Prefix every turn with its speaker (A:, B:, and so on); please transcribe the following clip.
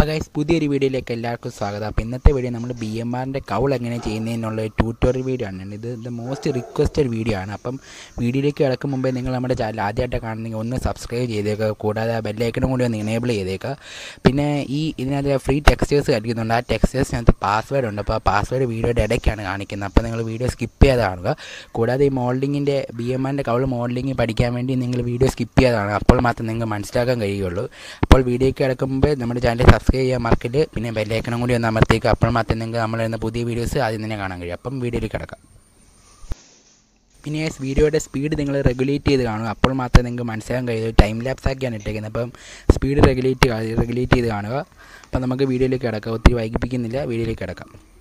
A: അപ്പോൾ ഗൈസ് പുതിയൊരു വീഡിയോയിലേക്ക് എല്ലാവർക്കും സ്വാഗതം അപ്പോൾ ഇന്നത്തെ വീഡിയോ നമ്മൾ ബി എം ആറിൻ്റെ കൗൾ എങ്ങനെ ചെയ്യുന്നതെന്നുള്ള ട്യൂട്ടോറിയൽ വീഡിയോ ആണ് ഇത് ദ മോസ്റ്റ് റിക്വസ്റ്റഡ് വീഡിയോ ആണ് അപ്പം വീഡിയോയിലേക്ക് കിടക്കും മുമ്പേ നിങ്ങൾ നമ്മുടെ ചാനൽ ആദ്യമായിട്ട് കാണുന്നെങ്കിൽ ഒന്ന് സബ്സ്ക്രൈബ് ചെയ്തേക്കുക കൂടാതെ ബെല്ലൈക്കനും കൂടി ഒന്ന് ഇനേബിൾ ചെയ്തേക്കുക പിന്നെ ഈ ഇതിനകത്ത് ഫ്രീ ടെക്സ്റ്റേഴ്സ് കളിക്കുന്നുണ്ട് ആ ടെക്സ്റ്റേഴ്സിനകത്ത് പാസ്വേഡ് ഉണ്ട് അപ്പോൾ ആ പാസ്വേഡ് വീഡിയോയുടെ ഇടയ്ക്കാണ് കാണിക്കുന്നത് അപ്പോൾ നിങ്ങൾ വീഡിയോ സ്കിപ്പ് ചെയ്ത് കാണുക കൂടാതെ ഈ മോൾഡിങ്ങിൻ്റെ ബി എം ആറിൻ്റെ കൗൾ മോൾഡിങ് പഠിക്കാൻ വേണ്ടി നിങ്ങൾ വീഡിയോ സ്കിപ്പ് ചെയ്തതാണ് അപ്പോൾ മാത്രം നിങ്ങൾക്ക് മനസ്സിലാക്കാൻ കഴിയുള്ളൂ അപ്പോൾ വീഡിയോയ്ക്ക് കിടക്കുമ്പോൾ നമ്മുടെ ചാനൽ സബ്സ്ക്രൈബ് ചെയ്യാൻ മറക്കല് പിന്നെ ബെല്ലൈക്കനും കൂടി ഒന്ന് അമർത്തേക്ക് അപ്പോൾ മാത്രം നിങ്ങൾക്ക് നമ്മൾ വരുന്ന പുതിയ വീഡിയോസ് ആദ്യം തന്നെ കാണാൻ കഴിയും അപ്പം വീഡിയോയിലേക്ക് കിടക്കാം പിന്നെ ഈ വീഡിയോയുടെ സ്പീഡ് നിങ്ങൾ റെഗുലേറ്റ് ചെയ്ത് കാണുക അപ്പോൾ മാത്രമേ നിങ്ങൾക്ക് മനസ്സിലാക്കാൻ കഴിയൂ ടൈം ലാപ്സ് ആക്കിയാണ് ഇട്ടേക്കുന്നത് അപ്പം സ്പീഡ് റെഗുലേറ്റ് റെഗുലേറ്റ് ചെയ്ത് കാണുക അപ്പം നമുക്ക് വീഡിയോയിലേക്ക് കിടക്കാം ഒത്തിരി വൈകിപ്പിക്കുന്നില്ല വീഡിയോയിലേക്ക് കിടക്കാം